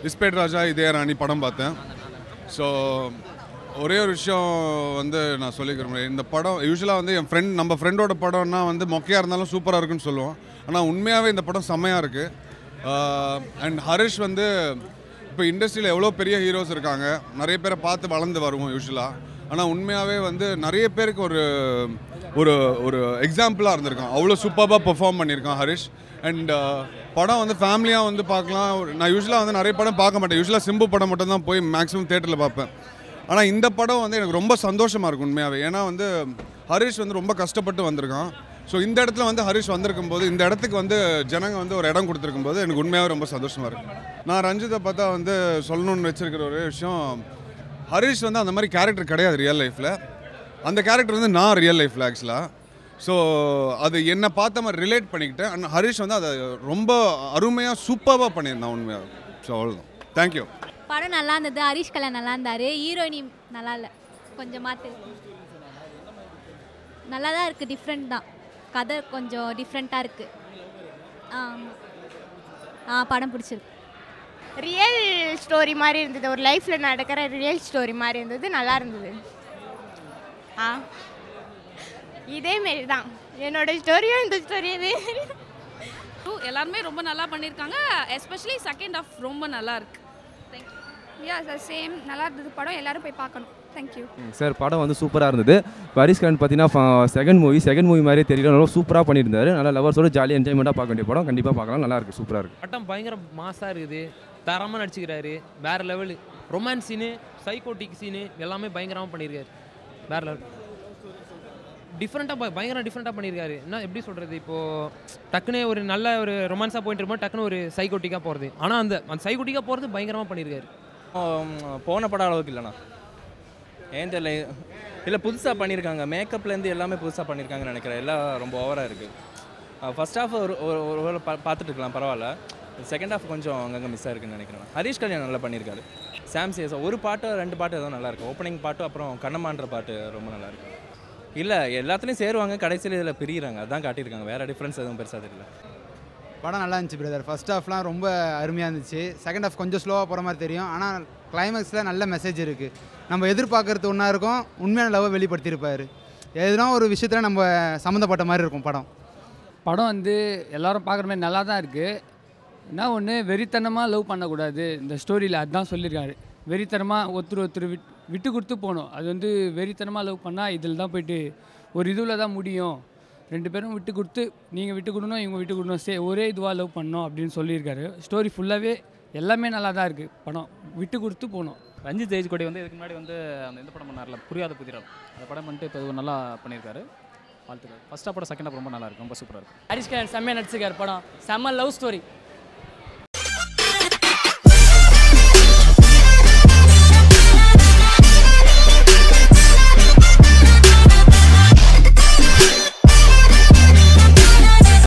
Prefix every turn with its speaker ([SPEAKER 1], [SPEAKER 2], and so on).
[SPEAKER 1] இஸ்பேட் ராஜா இதே ராணி படம் பார்த்தேன் ஸோ ஒரே ஒரு விஷயம் வந்து நான் சொல்லிக்கிறேன் இந்த படம் யூஸ்வலாக வந்து என் ஃப்ரெண்ட் நம்ம ஃப்ரெண்டோட படம்னா வந்து மொக்கையாக இருந்தாலும் சூப்பராக இருக்குன்னு சொல்லுவோம் ஆனால் உண்மையாகவே இந்த படம் செம்மையாக இருக்குது அண்ட் ஹரிஷ் வந்து இப்போ இண்டஸ்ட்ரியில் எவ்வளோ பெரிய ஹீரோஸ் இருக்காங்க நிறைய பேரை பார்த்து வளர்ந்து வருவோம் யூஸ்வலாக ஆனால் உண்மையாகவே வந்து நிறைய பேருக்கு ஒரு ஒரு ஒரு எக்ஸாம்பிளாக இருந்திருக்கான் அவ்வளோ சூப்பராக பெர்ஃபார்ம் பண்ணியிருக்கான் ஹரிஷ் அண்ட் படம் வந்து ஃபேமிலியாக வந்து பார்க்கலாம் ஒரு- நான் யூஸ்வலாக வந்து நிறைய படம் பார்க்க மாட்டேன் யூஸ்வலாக சிம்பு படம் மட்டும் தான் போய் மேக்ஸிமம் தேட்டரில் பார்ப்பேன் ஆனால் இந்த படம் வந்து எனக்கு ரொம்ப சந்தோஷமாக இருக்கும் உண்மையாகவே ஏன்னா வந்து ஹரிஷ் வந்து ரொம்ப கஷ்டப்பட்டு வந்திருக்கான் ஸோ இந்த இடத்துல வந்து ஹரிஷ் வந்திருக்கும் போது இந்த இடத்துக்கு வந்து ஜனங்க வந்து ஒரு இடம் கொடுத்துருக்கும் போது எனக்கு உண்மையாகவே ரொம்ப சந்தோஷமாக இருக்கு நான் ரஞ்சித்தை பார்த்தா வந்து சொல்லணும்னு வச்சிருக்கிற ஒரே விஷயம் ஹரிஷ் வந்து அந்த மாதிரி கேரக்டர் கிடையாது ரியல் லைஃப்பில் அந்த கேரக்டர் வந்து நான் ரியல் லைஃப்பில் ஆக்சுவலாக ஸோ அது என்னை பார்த்த மாதிரி ரிலேட் பண்ணிக்கிட்டேன் அண்ட் ஹரிஷ் வந்து அதை ரொம்ப அருமையாக சூப்பராக பண்ணியிருந்தான் உண்மையாக ஸோ அவ்வளோதான் தேங்க்யூ
[SPEAKER 2] படம் நல்லா இருந்தது ஹரிஷ் கல்யாண் நல்லா இருந்தார் ஹீரோயினி நல்லா இல்லை கொஞ்சம் மாற்று நல்லா தான் இருக்குது டிஃப்ரெண்ட் தான் கதை கொஞ்சம் டிஃப்ரெண்ட்டாக இருக்குது ஆமாம் ஆ படம் பிடிச்சிருக்கு
[SPEAKER 3] ரியல் ஸ்டோரி மாதிரி இருந்தது ஒரு லைஃப்பில் நடக்கிற ரியல் ஸ்டோரி மாதிரி இருந்தது நல்லா இருந்தது ஆ இதேமாரி தான் என்னோட ஸ்டோரியும் இந்த ஸ்டோரியும்
[SPEAKER 4] எல்லாருமே ரொம்ப நல்லா பண்ணியிருக்காங்க எஸ்பெஷலி செகண்ட் ஆஃப் ரொம்ப நல்லா இருக்கு தேங்க்யூ
[SPEAKER 5] யா சார் சேம் நல்லா இருந்தது படம் எல்லாரும் போய் பார்க்கணும் தேங்க்யூ
[SPEAKER 6] சார் படம் வந்து சூப்பராக இருந்தது இப்போ ஹரிஷ் கரன் பார்த்தீங்கன்னா செகண்ட் மூவி செகண்ட் மூவி மாதிரியே தெரியல நல்லா சூப்பராக பண்ணியிருந்தாரு நல்லா லவர்ஸோட ஜாலியாக என்ஜாய்மெண்ட்டாக பார்க்க வேண்டிய படம் கண்டிப்பாக பார்க்கலாம் நல்லா இருக்கு சூப்பராக இருக்கு
[SPEAKER 7] பட்டம் பயங்கர மாசாக இருக்குது தரமாக நடிச்சுக்கிறாரு வேறு level romance scene psychotic scene எல்லாமே பயங்கரமாக பண்ணியிருக்காரு வேறு லெவல் டிஃப்ரெண்ட்டாக பயங்கர டிஃப்ரெண்ட்டாக பண்ணியிருக்காரு என்ன எப்படி சொல்கிறது இப்போது டக்குனே ஒரு நல்ல ஒரு ரொமான்ஸாக போயிட்டு இருப்போம் டக்குன்னு ஒரு சைக்கோட்டிக்காக போகிறது ஆனால் அந்த அந்த சைக்கோட்டிக்காக போகிறது பயங்கரமாக பண்ணியிருக்காரு
[SPEAKER 8] போன படம் அளவுக்கு இல்லைண்ணா ஏன் தெரியல இல்லை புதுசாக பண்ணியிருக்காங்க மேக்கப்லேருந்து எல்லாமே புதுசாக பண்ணியிருக்காங்கன்னு நினைக்கிறேன் எல்லாம் ரொம்ப ஓவராக இருக்குது ஃபர்ஸ்ட் ஹாஃப் ஒரு ஒரு ஒரு வேளை பா பார்த்துட்டு இருக்கலாம் பரவாயில்ல செகண்ட் ஹாஃப் கொஞ்சம் அங்கங்கே மிஸ் ஆயிருக்குன்னு நினைக்கிறேன் ஹரிஷ் கல்யாண் நல்லா பண்ணியிருக்காரு சாம் சேஸ் ஒரு பாட்டு ரெண்டு பாட்டு எதுவும் நல்லா இருக்கு ஓப்பனிங் பாட்டு அப்புறம் கண்ணமான்ற பாட்டு ரொம்ப நல்லா இருக்கு இல்லை எல்லாத்துலேயும் சேருவாங்க கடைசியில் இதில் பிரியிறாங்க அதான் காட்டியிருக்காங்க வேறு டிஃப்ரென்ஸ் எதுவும் பெருசாக தெரியல
[SPEAKER 9] படம் நல்லா இருந்துச்சு பிரதர் ஃபர்ஸ்ட் ஹாஃப்லாம் ரொம்ப அருமையாக இருந்துச்சு செகண்ட் ஹாஃப் கொஞ்சம் ஸ்லோவாக போகிற மாதிரி தெரியும் ஆனால் கிளைமேக்ஸில் நல்ல மெசேஜ் இருக்குது நம்ம எதிர்பார்க்கறது ஒன்றா இருக்கும் உண்மையான லவ்வை வெளிப்படுத்தியிருப்பார் எதுனா ஒரு விஷயத்தில் நம்ம சம்மந்தப்பட்ட மாதிரி இருக்கும் படம்
[SPEAKER 10] படம் வந்து எல்லாரும் பார்க்குற மாதிரி நல்லா தான் இருக்குது என்ன ஒன்று வெறித்தனமாக லவ் பண்ணக்கூடாது இந்த ஸ்டோரியில் அதுதான் சொல்லியிருக்காரு வெறித்தனமாக ஒருத்தர் ஒருத்தர் விட் விட்டு கொடுத்து போகணும் அது வந்து வெறித்தனமாக லவ் பண்ணால் இதில் தான் போயிட்டு ஒரு இதுவில் தான் முடியும் ரெண்டு பேரும் விட்டு கொடுத்து நீங்கள் விட்டு கொடுக்கணும் இவங்க விட்டு கொடுக்கணும் சே ஒரே இதுவாக லவ் பண்ணணும் அப்படின்னு சொல்லியிருக்காரு ஸ்டோரி ஃபுல்லாகவே எல்லாமே நல்லா தான் இருக்குது படம் விட்டு கொடுத்து போகணும்
[SPEAKER 11] ரஞ்சித் தேஜ்கோடி வந்து இதுக்கு முன்னாடி வந்து அந்த இந்த படம் பண்ணார்ல புரியாத புதிரம் அந்த படம் பண்ணிட்டு இப்போ இது நல்லா பண்ணியிருக்காரு வாழ்த்துக்கள் ஃபர்ஸ்ட் படம் செகண்ட் படம் ரொம்ப நல்லா இருக்கு ரொம்ப சூப்பராக இருக்கு
[SPEAKER 12] ஹரிஷ் கல்யாண் செம்மையாக நடிச்சிருக்காரு படம் செம்ம லவ் ஸ்டோரி